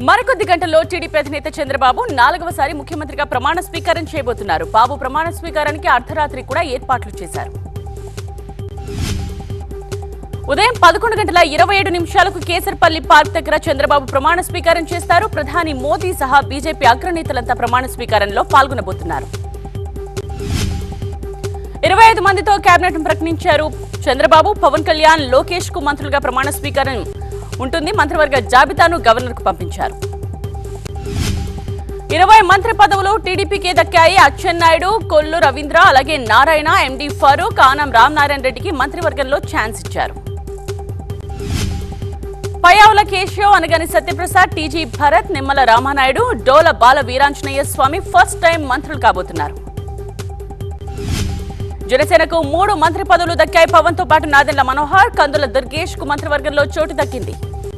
మరికొద్ది గంటల్లో టీడీపీ అధినేత చంద్రబాబు నాలుగవసారి ముఖ్యమంత్రిగా ప్రమాణ స్వీకారం చేయబోతున్నారు బాబు ప్రమాణ స్వీకారానికి అర్ధరాత్రి కూడా ఏర్పాట్లు చేశారు ఉదయం పదకొండు గంటల ఇరవై ఏడు నిమిషాలకు కేసర్పల్లి పార్క్ దగ్గర చంద్రబాబు ప్రమాణ స్వీకారం చేస్తారు ప్రధాని మోదీ సహా బీజేపీ అగ్రనేతలంతా ప్రమాణ స్వీకారంలో పాల్గొనబోతున్నారు ఇరవై ఐదు మందితో కేబినెట్ ప్రకటించారు చంద్రబాబు పవన్ కళ్యాణ్ లోకేష్ కు మంత్రులుగా ప్రమాణ స్వీకారం ఉంటుంది మంత్రివర్గ జాబితాను గవర్నర్ కు పంపించారు ఇరవై మంత్రి పదవులు టీడీపీకే దక్కాయి అచ్చెన్నాయుడు కొల్లు రవీంద్ర అలాగే నారాయణ ఎండి ఫరూక్ ఆనం రామనారాయణ రెడ్డికి మంత్రివర్గంలో ఛాన్స్ ఇచ్చారు Payyavula Keshav Anagani Satyaprasad TG Bharat Nimmala Ramanaidu Dola Bala Veeranjaneya Swamy first time మంత్రులు కాబోతున్నారు జనసేనకు మూడు మంత్రి పదవులు దక్కాయి పవన్ తో పాటు నాదెండ్ల మనోహర్ కందుల దుర్గేష్ కు మంత్రివర్గంలో చోటు దక్కింది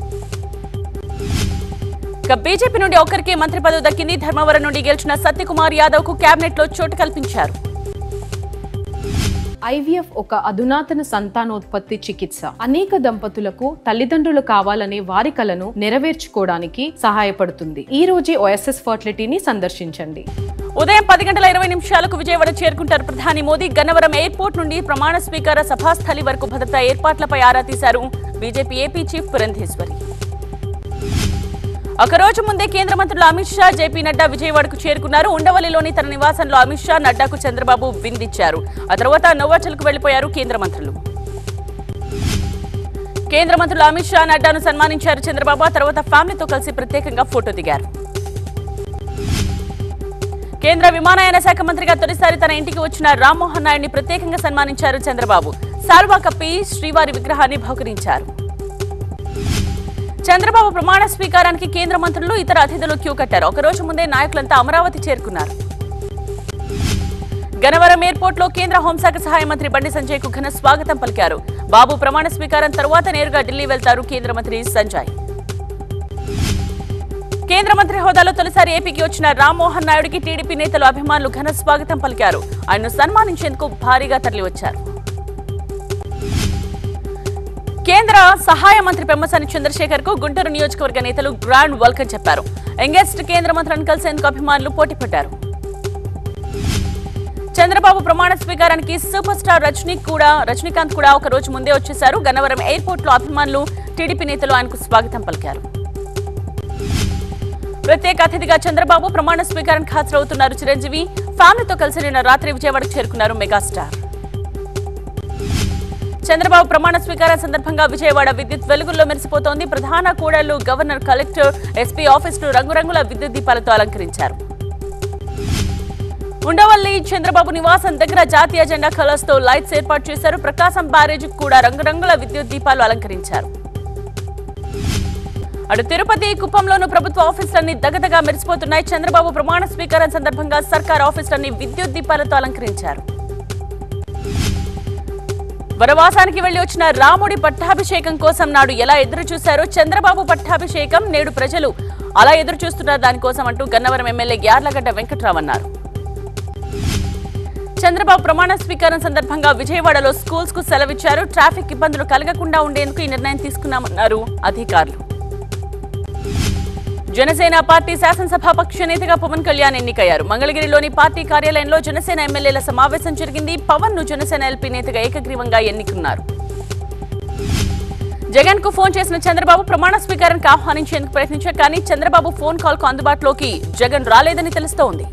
ఇక బీజేపీ నుండి ఒక్కరికి మంత్రి పదవి దక్కింది ధర్మవరం నుండి గెలిచిన సత్యకుమార్ యాదవ్ కు కేబినెట్ లో చోటు కల్పించారు ఐవీఎఫ్ ఒక అధునాతన సంతానోత్పత్తి చికిత్స అనేక దంపతులకు తల్లిదండ్రులు కావాలనే వారి కలను నెరవేర్చుకోవడానికి సహాయపడుతుంది ఈ రోజే ఓఎస్ఎస్ ఫర్టిలిటీని సందర్శించండి ఉదయం పది గంటల ఇరవై నిమిషాలకు విజయవాడ చేరుకుంటారు ప్రధాని మోదీ గన్నవరం ఎయిర్పోర్ట్ నుండి ప్రమాణ స్వీకార సభాస్థలి వరకు భద్రతా ఏర్పాట్లపై ఆరా తీశారు బీజేపీ ఏపీ చీఫ్ పురంధేశ్వరి ఒకరోజు ముందే కేంద్ర మంత్రులు అమిత్ షా జేపీ నడ్డా విజయవాడకు చేరుకున్నారు ఉండవల్లిలోని తన నివాసంలో అమిత్ షా నడ్డాకు చంద్రబాబు విందిచ్చారు ఆ తర్వాత నోవాచల్కు వెళ్లిపోయారు కేంద్ర మంత్రులు కేంద్ర మంత్రులు అమిత్ షా నడ్డాను సన్మానించారు చంద్రబాబు ఆ తర్వాత ఫ్యామిలీతో కలిసి ప్రత్యేకంగా ఫోటో దిగారు కేంద్ర విమానయాన శాఖ మంత్రిగా తొలిసారి తన ఇంటికి వచ్చిన రామ్మోహన్ నాయుడిని ప్రత్యేకంగా సన్మానించారు చంద్రబాబు సాల్వా కప్పి శ్రీవారి విగ్రహాన్ని బహుకరించారు చంద్రబాబు ప్రమాణ స్వీకారానికి కేంద్ర మంత్రులు ఇతర అతిథులు క్యూ కట్టారు ఒకరోజు ముందే నాయకులంతా అమరావతి చేరుకున్నారు గనవరం ఎయిర్పోర్ట్ లో కేంద్ర హోంశాఖ సహాయ మంత్రి బండి సంజయ్ కు ఘన స్వాగతం పలికారు బాబు ప్రమాణ స్వీకారం తరువాత నేరుగా ఢిల్లీ వెళ్తారు కేంద్ర మంత్రి సంజయ్ కేంద్ర మంత్రి హోదాలో తొలిసారి ఏపీకి వచ్చిన రామ్మోహన్ నాయుడికి టీడీపీ నేతలు అభిమానులు ఘన స్వాగతం పలికారు ఆయన్ను సన్మానించేందుకు భారీగా తరలివచ్చారు కేంద్ర సహాయ మంత్రి పెమ్మసాని చంద్రశేఖర్ కు గుంటూరు నియోజకవర్గ నేతలు గ్రాండ్ వెల్కమ్ చెప్పారు యంగెస్ట్ కేంద్ర మంత్రులను కలిసేందుకు అభిమానులు పోటీపడ్డారు చంద్రబాబు ప్రమాణ స్వీకారానికి సూపర్ స్టార్ రజనీ కూడా రజనీకాంత్ కూడా ఒక రోజు ముందే వచ్చేశారు గన్నవరం ఎయిర్పోర్ట్ లో అభిమానులు టీడీపీ నేతలు ఆయనకు స్వాగతం పలికారు ప్రత్యేక అతిథిగా చంద్రబాబు ప్రమాణ స్వీకారానికి హాజరవుతున్నారు చిరంజీవి ఫ్యామిలీతో కలిసి నిన్న రాత్రి విజయవాడకు చేరుకున్నారు మెగాస్టార్ చంద్రబాబు ప్రమాణ స్వీకారం సందర్భంగా విజయవాడ విద్యుత్ వెలుగుల్లో మెరిసిపోతోంది ప్రధాన కూడళ్లు గవర్నర్ కలెక్టర్ ఎస్పీ ఆఫీసులు రంగురంగుల విద్యుత్ దీపాలతో అలంకరించారు ఉండవల్లి చంద్రబాబు నివాసం దగ్గర జాతీయ జెండా కలర్స్ తో లైట్స్ ఏర్పాటు చేశారు ప్రకాశం బ్యారేజ్ కూడా రంగురంగుల విద్యుత్ దీపాలు అలంకరించారు అటు తిరుపతి కుప్పంలోనూ ప్రభుత్వ ఆఫీసులన్నీ దగదగా మెరిసిపోతున్నాయి చంద్రబాబు ప్రమాణ స్వీకారం సందర్భంగా సర్కార్ ఆఫీసులన్నీ విద్యుత్ దీపాలతో అలంకరించారు వనవాసానికి వెళ్లి వచ్చిన రాముడి పట్టాభిషేకం కోసం నాడు ఎలా ఎదురు చూశారో చంద్రబాబు పట్టాభిషేకం నేడు ప్రజలు అలా ఎదురు చూస్తున్నారు దానికోసం అంటూ గన్నవరం ఎమ్మెల్యే యార్లగడ్డ వెంకట్రావు అన్నారు చంద్రబాబు ప్రమాణ స్వీకారం సందర్భంగా విజయవాడలో స్కూల్స్ కు సెలవిచ్చారు ట్రాఫిక్ ఇబ్బందులు కలగకుండా ఉండేందుకు ఈ నిర్ణయం తీసుకున్నామన్నారు అధికారులు జనసేన పార్టీ శాసనసభాపక్ష నేతగా పవన్ కళ్యాణ్ ఎన్నికయ్యారు మంగళగిరిలోని పార్టీ కార్యాలయంలో జనసేన ఎమ్మెల్యేల సమావేశం జరిగింది పవన్ ను జనసేన ఎల్పీ నేతగా ఏకగ్రీవంగా ఎన్నుకున్నారు జగన్ కు ఫోన్ చేసిన చంద్రబాబు ప్రమాణ స్వీకారానికి ఆహ్వానించేందుకు ప్రయత్నించారు కానీ చంద్రబాబు ఫోన్ కాల్ కు అందుబాటులోకి జగన్ రాలేదని తెలుస్తోంది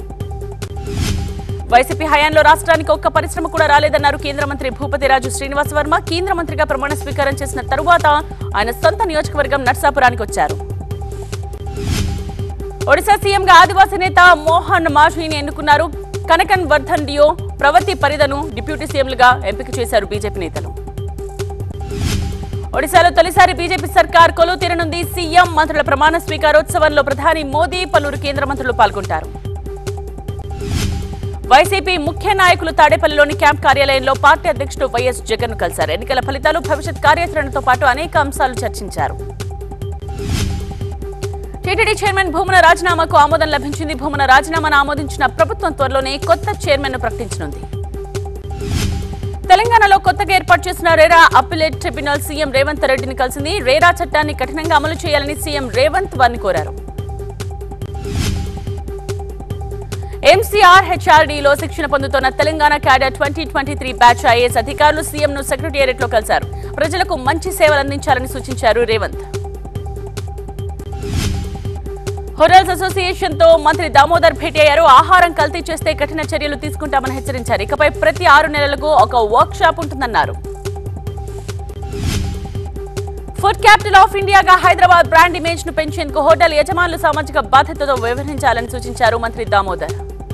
వైసీపీ హయాంలో రాష్ట్రానికి ఒక్క పరిశ్రమ కూడా రాలేదన్నారు కేంద్ర మంత్రి భూపతిరాజు శ్రీనివాస్ వర్మ కేంద్ర మంత్రిగా ప్రమాణ స్వీకారం చేసిన తరువాత ఆయన సొంత నియోజకవర్గం నర్సాపురానికి వచ్చారు ఒడిశా సీఎంగా ఆదివాసీ నేత మోహన్ మాఝీని ఎన్నుకున్నారు కనకన్ వర్ధన్ డియో ప్రవతి పరిదను డిప్యూటీ సీఎంలుగా ఎంపిక చేశారు బీజేపీ నేతలు ఒడిశాలో తొలిసారి బీజేపీ సర్కార్ కొలువు తీరనుంది సీఎం మంత్రుల ప్రమాణ స్వీకారోత్సవంలో ప్రధాని మోదీ పలువురు కేంద్ర మంత్రులు పాల్గొంటారు వైసీపీ ముఖ్య నాయకులు తాడేపల్లిలోని క్యాంప్ కార్యాలయంలో పార్టీ అధ్యక్షుడు వైఎస్ జగన్ కలిశారు ఎన్నికల ఫలితాలు భవిష్యత్ కార్యాచరణతో పాటు అనేక అంశాలు చర్చించారు టీటీడీ చైర్మన్ భూమన రాజీనామాకు ఆమోదం లభించింది భూమన రాజీనామాను ఆమోదించిన ప్రభుత్వం త్వరలోనే కొత్త చైర్మన్ ను ప్రకటించనుంది తెలంగాణలో కొత్తగా ఏర్పాటు చేసిన RERA appellate tribunal CM Revanth రెడ్డిని కలిసింది రేరా చట్టాన్ని కఠినంగా అమలు చేయాలని సీఎం రేవంత్ వారిని కోరారు ఎంసీఆర్ హెచ్ఆర్డీలో శిక్షణ పొందుతున్న Telangana cadre twenty twenty three batch IAS అధికారులు సీఎంను సెక్రటేరియట్ లో కలిశారు ప్రజలకు మంచి సేవలు అందించాలని సూచించారు రేవంత్ హోటల్స్ అసోసియేషన్ తో మంత్రి దామోదర్ భేటీ అయ్యారు ఆహారం కల్తీ చేస్తే కఠిన చర్యలు తీసుకుంటామని హెచ్చరించారు ఇకపై ప్రతి ఆరు నెలలకు ఒక వర్క్ షాప్ ఉంటుందన్నారు ఫుడ్ క్యాపిటల్ ఆఫ్ ఇండియాగా హైదరాబాద్ బ్రాండ్ ఇమేజ్ ను పెంచేందుకు హోటల్ యజమానులు సామాజిక బాధ్యతతో వ్యవహరించాలని సూచించారు మంత్రి దామోదర్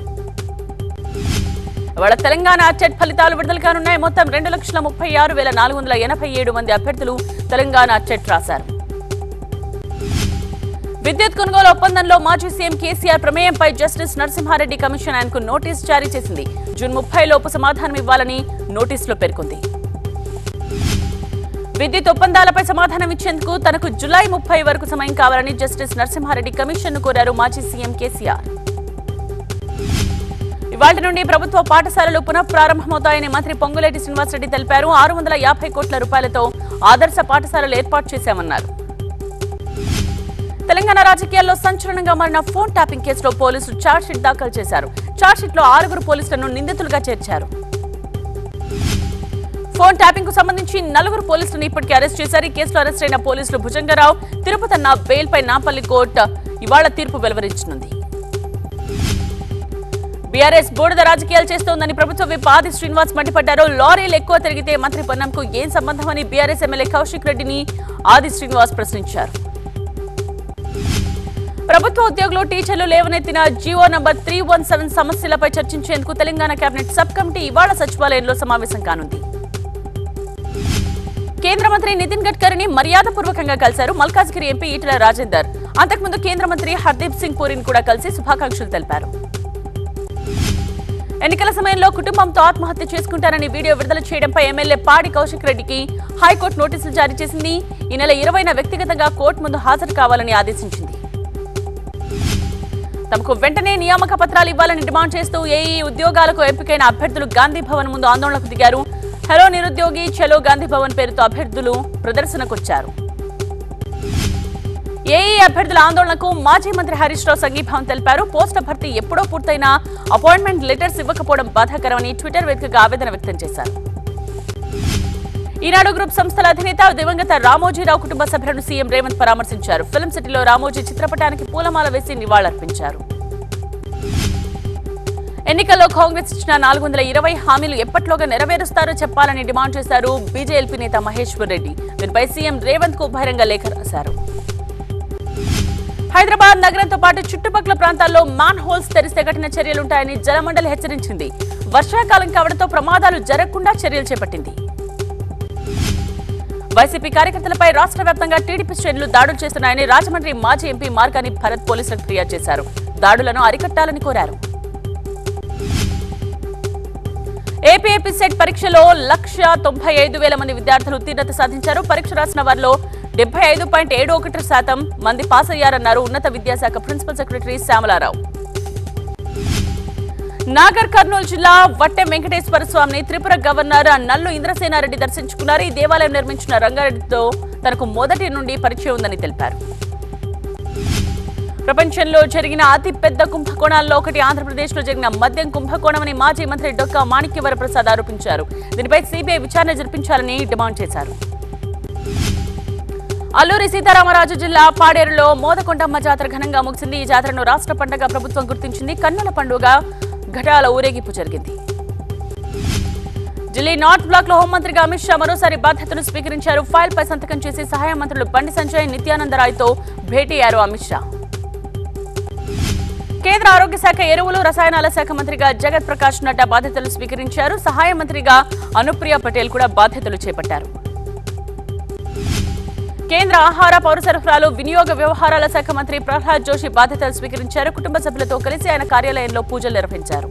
ఇవాళ తెలంగాణ టెట్ ఫలితాలు విడుదల కానున్నాయి మొత్తం రెండు లక్షల ముప్పై ఆరు వేల నాలుగు వందల ఎనభై ఏడు మంది అభ్యర్థులు తెలంగాణ టెట్ రాశారు విద్యుత్ కొనుగోలు ఒప్పందంలో మాజీ సీఎం కేసీఆర్ ప్రమేయంపై జస్టిస్ నరసింహారెడ్డి కమిషన్ ఆయనకు నోటీస్ జారీ చేసింది జూన్ ముప్పై లోపు సమాధానం ఇవ్వాలని నోటీసులో పేర్కొంది విద్యుత్ ఒప్పందాలపై సమాధానం ఇచ్చేందుకు తనకు జులై ముప్పై వరకు సమయం కావాలని జస్టిస్ నరసింహారెడ్డి కమిషన్ ను కోరారు మాజీ సీఎం కేసీఆర్ ఇవాటి నుండి ప్రభుత్వ పాఠశాలలు పునః ప్రారంభమవుతాయని మంత్రి పొంగులేటి శ్రీనివాసరెడ్డి తెలిపారు ఆరు వందల యాభై కోట్ల రూపాయలతో ఆదర్శ పాఠశాలలు ఏర్పాటు చేశామన్నారు తెలంగాణ రాజకీయాల్లో సంచలనంగా మారిన ఫోన్ ట్యాపింగ్ కేసులో పోలీసులు ఛార్జ్షీట్ దాఖలు చేశారు ఛార్జ్షీట్ లో ఆరుగురు పోలీసులను నిందితులుగా చేర్చారు ఫోన్ ట్యాపింగ్ కు సంబంధించి నలుగురు పోలీసులను ఇప్పటికే అరెస్ట్ చేశారు ఈ కేసులో అరెస్ట్ అయిన పోలీసులు భుజంగరావు తిరుపతన్న బెయిల్ పై నాంపల్లి కోర్టు ఇవాళ తీర్పు వెలువరించనుంది బీఆర్ఎస్ బూడిద రాజకీయాలు చేస్తోందని ప్రభుత్వ విప్ ఆది శ్రీనివాస్ మండిపడ్డారు లారీలు ఎక్కువ తిరిగితే మంత్రి పొన్నంకు ఏం సంబంధమని బీఆర్ఎస్ ఎమ్మెల్యే కౌశిక్ రెడ్డిని ఆది శ్రీనివాస్ ప్రశ్నించారు ప్రభుత్వ ఉద్యోగులు టీచర్లు లేవనెత్తిన GO number three one seven సమస్యలపై చర్చించేందుకు తెలంగాణ కేబినెట్ సబ్ కమిటీ ఇవాళ సచివాలయంలో సమావేశం కానుంది కేంద్ర మంత్రి నితిన్ గడ్కరీని మర్యాదపూర్వకంగా కలిశారు మల్కాజ్గిరి ఎంపీ ఈటల రాజేందర్ అంతకుముందు కేంద్ర మంత్రి హర్దీప్ సింగ్ పూరిని కూడా కలిసి శుభాకాంక్షలు తెలిపారు ఎన్నికల సమయంలో కుటుంబంతో ఆత్మహత్య చేసుకుంటారని వీడియో విడుదల చేయడంపై ఎమ్మెల్యే పాడి కౌశిక్ రెడ్డికి హైకోర్టు నోటీసులు జారీ చేసింది ఈ నెల ఇరవైన వ్యక్తిగతంగా కోర్టు ముందు హాజరు కావాలని ఆదేశించింది తమకు వెంటనే నియామక పత్రాలు ఇవ్వాలని డిమాండ్ చేస్తూ ఏఈ ఉద్యోగాలకు ఎంపికైన అభ్యర్థులు గాంధీ భవన్ ముందు ఆందోళనకు దిగారు హలో నిరుద్యోగి చలో గాంధీ భవన్ పేరుతో అభ్యర్థులు ప్రదర్శనకొచ్చారు ఏఈ అభ్యర్థుల ఆందోళనకు మాజీ మంత్రి హరీష్ రావు సంఘీభావం తెలిపారు పోస్టుల భర్తీ ఎప్పుడో పూర్తయినా అపాయింట్మెంట్ లెటర్స్ ఇవ్వకపోవడం బాధాకరమని ట్విట్టర్ వేదికగా ఆవేదన వ్యక్తం చేశారు ఈనాడు గ్రూప్ సంస్థల అధినేత దివంగత రామోజీరావు కుటుంబ సభ్యులను సీఎం రేవంత్ పరామర్శించారు ఫిల్మ్ సిటీలో రామోజీ చిత్రపటానికి పూలమాల వేసి నివాళులర్పించారు ఎన్నికల్లో కాంగ్రెస్ ఇచ్చిన నాలుగు వందల ఇరవై హామీలు ఎప్పట్లోగా నెరవేరుస్తారో చెప్పాలని డిమాండ్ చేశారు బీజేఎల్పీ నేత మహేశ్వర్ రెడ్డి దీనిపై సీఎం రేవంత్ కు బహిరంగ లేఖ రాశారు హైదరాబాద్ నగరంతో పాటు చుట్టుపక్కల ప్రాంతాల్లో మాన్ హోల్స్ తెరిస్తే కఠిన చర్యలుంటాయని జలమండలి హెచ్చరించింది వర్షాకాలం కావడంతో ప్రమాదాలు జరగకుండా చర్యలు చేపట్టింది వైసీపీ కార్యకర్తలపై రాష్ట్ర వ్యాప్తంగా టీడీపీ శ్రేణులు దాడులు చేస్తున్నాయని రాజమండ్రి మాజీ ఎంపీ మార్గాని భరత్ పోలీసులకు ఫిర్యాదు చేశారు దాడులను అరికట్టాలని కోరారు ఏపీఏపీ సెట్ పరీక్షలో లక్ష తొంభై ఐదు వేల మంది విద్యార్థులు ఉత్తీర్ణత సాధించారు పరీక్ష రాసిన వారిలో డెబ్బై ఐదు పాయింట్ ఏడు ఒకటి శాతం మంది పాస్ అయ్యారన్నారు ఉన్నత విద్యాశాఖ ప్రిన్సిపల్ సెక్రటరీ శ్యామలారావు నాగర్ కర్నూలు జిల్లా వట్టెం వెంకటేశ్వర స్వామిని త్రిపుర గవర్నర్ నల్లు ఇంద్రసేనారెడ్డి దర్శించుకున్నారు ఈ దేవాలయం నిర్మించిన రంగారెడ్డితో తనకు మొదటి నుండి పరిచయం ఉందని తెలిపారు ప్రపంచంలో జరిగిన అతి పెద్ద కుంభకోణాల్లో ఒకటి ఆంధ్రప్రదేశ్లో జరిగిన మద్యం కుంభకోణమని మాజీ మంత్రి డొక్కా మాణిక్యవర ప్రసాద్ ఆరోపించారు దీనిపై సిబిఐ విచారణ జరిపించాలని డిమాండ్ చేశారు అల్లూరి సీతారామరాజు జిల్లా పాడేరులో మోదకొండమ్మ జాతర ఘనంగా ముగిసింది ఈ జాతరను రాష్ట్ర పండుగ ప్రభుత్వం గుర్తించింది కన్నుల పండుగ ఘటాల ఊరేగింపు జరిగింది ఢిల్లీ నార్త్ బ్లాక్ లో హోంమంత్రిగా అమిత్ షా మరోసారి బాధ్యతలు స్వీకరించారు ఫైల్ పై సంతకం చేసి సహాయ మంత్రులు బండి సంజయ్ నిత్యానందరాయ్తో భేటీ అయ్యారు అమిత్ షా కేంద్ర ఆరోగ్య శాఖ ఎరువులు రసాయనాల శాఖ మంత్రిగా జగత్ ప్రకాష్ నడ్డా బాధ్యతలు స్వీకరించారు సహాయ మంత్రిగా అనుప్రియ పటేల్ కూడా బాధ్యతలు చేపట్టారు కేంద్ర ఆహార పౌర సరఫరాలు వినియోగ వ్యవహారాల శాఖ మంత్రి ప్రహ్లాద్ జోషి బాధ్యతలు స్వీకరించారు కుటుంబ సభ్యులతో కలిసి ఆయన కార్యాలయంలో పూజలు నిర్వహించారు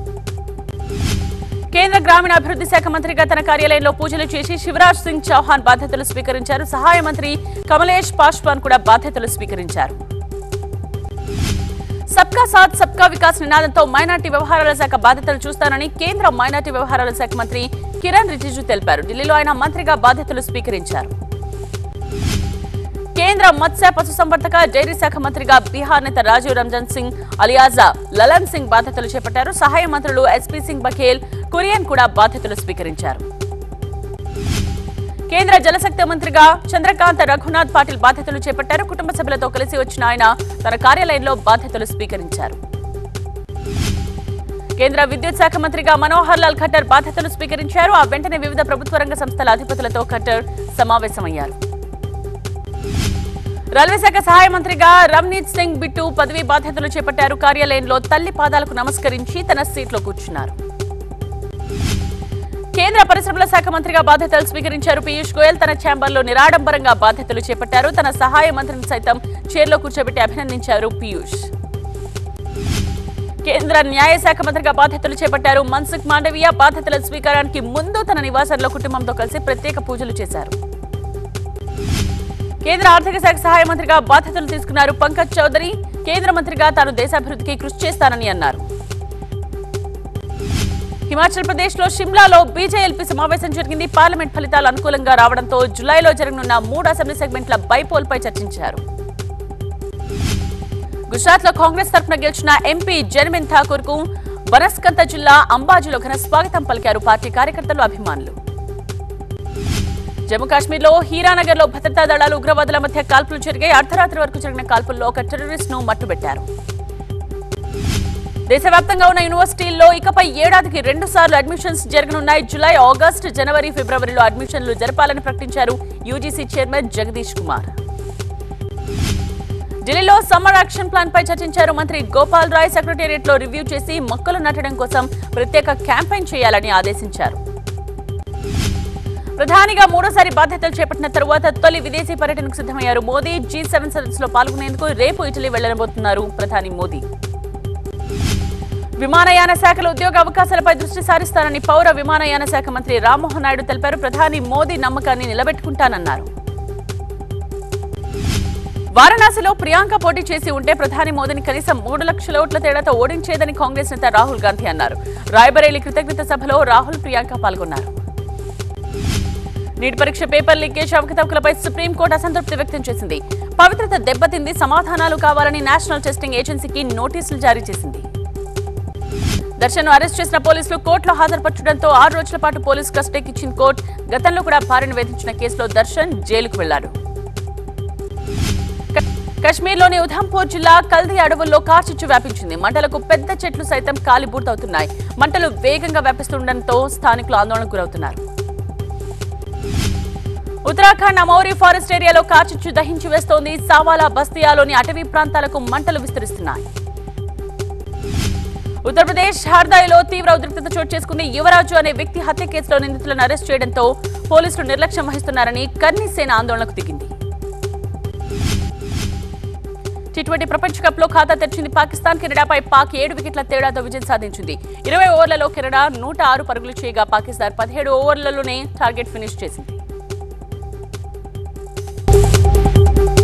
కేంద్ర గ్రామీణాభివృద్ధి శాఖ మంత్రిగా తన కార్యాలయంలో పూజలు చేసి శివరాజ్ సింగ్ చౌహాన్ బాధ్యతలు స్వీకరించారు సహాయ మంత్రి కమలేష్ పాశ్వాన్ కూడా బాధ్యతలు స్వీకరించారు సబ్కా సాత్ సబ్కా వికాస్ నినాదంతో మైనార్టీ వ్యవహారాల శాఖ బాధ్యతలు చూస్తానని కేంద్ర మైనార్టీ వ్యవహారాల శాఖ మంత్రి కిరణ్ రిజిజు తెలిపారు ఢిల్లీలో ఆయన మంత్రిగా బాధ్యతలు స్వీకరించారు కేంద్ర మత్స్య పశుసంవర్ధక డైరీ శాఖ మంత్రిగా బీహార్ నేత రాజీవ్ రంజన్ సింగ్ అలియాజా లలన్ సింగ్ బాధ్యతలు చేపట్టారు సహాయ మంత్రులు ఎస్పీ సింగ్ బఘేల్ కురియన్ కూడా బాధ్యతలు స్వీకరించారు కేంద్ర జలశక్తి మంత్రిగా చంద్రకాంత్ రఘునాథ్ పాటిల్ బాధ్యతలు చేపట్టారు కుటుంబ సభ్యులతో కలిసి వచ్చిన ఆయన తన కార్యాలయంలో బాధ్యతలు స్వీకరించారు కేంద్ర విద్యుత్ శాఖ మంత్రిగా మనోహర్ లాల్ ఖట్టర్ బాధ్యతలు స్వీకరించారు ఆ వెంటనే వివిధ ప్రభుత్వ రంగ సంస్థల అధిపతులతో ఖట్టర్ సమావేశమయ్యారు రైల్వే శాఖ సహాయ మంత్రిగా రమ్నీత్ సింగ్ బిట్టు పదవీ బాధ్యతలు చేపట్టారు కార్యాలయంలో తల్లి పాదాలకు నమస్కరించి తన సీట్లో కూర్చున్నారు కేంద్ర పరిశ్రమల శాఖ మంత్రిగా బాధ్యతలు స్వీకరించారు పీయూష్ గోయల్ తన ఛాంబర్లో నిరాడంబరంగా బాధ్యతలు చేపట్టారు తన సహాయ మంత్రిని సైతం చైర్లో కూర్చోబెట్టి అభినందించారు పీయూష్ కేంద్ర న్యాయ శాఖ మంత్రిగా బాధ్యతలు చేపట్టారు మన్సుఖ్ మాండవీయ బాధ్యతల స్వీకారానికి ముందు తన నివాసంలో కుటుంబంతో కలిసి ప్రత్యేక పూజలు చేశారు కేంద్ర ఆర్థిక శాఖ సహాయ మంత్రిగా బాధ్యతలు తీసుకున్నారు పంకజ్ చౌదరి కేంద్ర మంత్రిగా తాను దేశాభివృద్ధికి కృషి చేస్తానని అన్నారు హిమాచల్ ప్రదేశ్ లో షిమ్లాలో బీజేఎల్పీ సమావేశం జరిగింది పార్లమెంట్ ఫలితాలు అనుకూలంగా రావడంతో జులైలో జరగనున్న మూడు అసెంబ్లీ సెగ్మెంట్ల బైపోల్ పై చర్చించారు గుజరాత్ లో కాంగ్రెస్ తరఫున గెలిచిన ఎంపీ జర్మిన్ ఠాకూర్ కు బనస్కంత జిల్లా అంబాజీలో ఘన స్వాగతం పలికారు పార్టీ కార్యకర్తలు అభిమానులు జమ్మూ కాశ్మీర్లో హీరానగర్ లో భద్రతా దళాలు ఉగ్రవాదుల మధ్య కాల్పులు జరిగాయి అర్ధరాత్రి వరకు జరిగిన కాల్పుల్లో ఒక టెర్రరిస్ట్ ను మట్టుబెట్టారు దేశవ్యాప్తంగా ఉన్న యూనివర్సిటీల్లో ఇకపై ఏడాదికి రెండు సార్లు అడ్మిషన్స్ జరగనున్నాయి జులై ఆగస్టు జనవరి ఫిబ్రవరిలో అడ్మిషన్లు జరపాలని ప్రకటించారు యూజీసీ చైర్మన్ జగదీష్ కుమార్ ఢిల్లీలో సమ్మర్ యాక్షన్ ప్లాన్ పై చర్చించారు మంత్రి గోపాల్ రాయ్ సెక్రటేరియట్ లో రివ్యూ చేసి మొక్కలు నాటడం కోసం ప్రత్యేక క్యాంపెయిన్ చేయాలని ఆదేశించారు ప్రధానిగా మూడోసారి బాధ్యతలు చేపట్టిన తరువాత తొలి విదేశీ పర్యటనకు సిద్ధమయ్యారు మోదీ జీ సెవెన్ సదస్సులో పాల్గొనేందుకు రేపు ఇటలీ వెళ్లబోతున్నారు ప్రధాని మోదీ విమానయాన శాఖలో ఉద్యోగ అవకాశాలపై దృష్టి సారిస్తానని పౌర విమానయాన శాఖ మంత్రి రామ్మోహన్ నాయుడు తెలిపారు ప్రధాని మోదీ నమ్మకాన్ని నిలబెట్టుకుంటానన్నారు వారణాసిలో ప్రియాంక పోటీ చేసి ఉంటే ప్రధాని మోదీని కనీసం మూడు లక్షల ఓట్ల తేడాతో ఓడించేదని కాంగ్రెస్ నేత రాహుల్ గాంధీ అన్నారు రాయ్బరేలీ కృతజ్ఞత సభలో రాహుల్ ప్రియాంక పాల్గొన్నారు నీట్ పరీక్ష పేపర్ లీకేజ్ అవకతవకలపై సుప్రీంకోర్టు అసంతృప్తి వ్యక్తం చేసింది పవిత్రత దెబ్బతింది సమాధానాలు కావాలని నేషనల్ టెస్టింగ్ ఏజెన్సీకి నోటీసులు జారీ చేసింది దర్శన్ అరెస్ట్ చేసిన పోలీసులు కోర్టులో హాజరుపరచడంతో ఆరు రోజుల పాటు పోలీసు కస్టడీకి ఇచ్చిన కోర్టు గతంలో కూడా భార్యను వేధించిన కేసులో దర్శన్ జైలుకు వెళ్లారు క- కశ్మీర్లోని ఉధంపూర్ జిల్లా కల్దీ అడవుల్లో కార్చిచ్చు వ్యాపించింది మంటలకు పెద్ద చెట్లు సైతం కాలి బూర్తవుతున్నాయి మంటలు వేగంగా వ్యాపిస్తుండటంతో స్థానికులు ఆందోళనకు గురవుతున్నారు ఉత్తరాఖండ్ అమౌరి ఫారెస్ట్ ఏరియాలో కార్చిచ్చు దహించి వేస్తోంది సావాలా బస్తియాలోని అటవీ ప్రాంతాలకు మంటలు విస్తరిస్తున్నాయి ఉత్తరప్రదేశ్ హార్దాయిలో తీవ్ర ఉద్రిక్తత చోటు చేసుకుంది యువరాజు అనే వ్యక్తి హత్య కేసులో నిందితులను అరెస్ట్ చేయడంతో పోలీసులు నిర్లక్ష్యం వహిస్తున్నారని కర్నీ సేన ఆందోళనకు దిగింది టీ ట్వంటీ ప్రపంచ కప్ లో ఖాతా తెరిచింది పాకిస్తాన్ కెనడాపై పాక్ ఏడు వికెట్ల తేడాతో విజయం సాధించింది ఇరవై ఓవర్లలో కెనడా నూట ఆరు పరుగులు చేయగా పాకిస్తాన్ పదిహేడు ఓవర్లలోనే టార్గెట్ ఫినిష్ చేసింది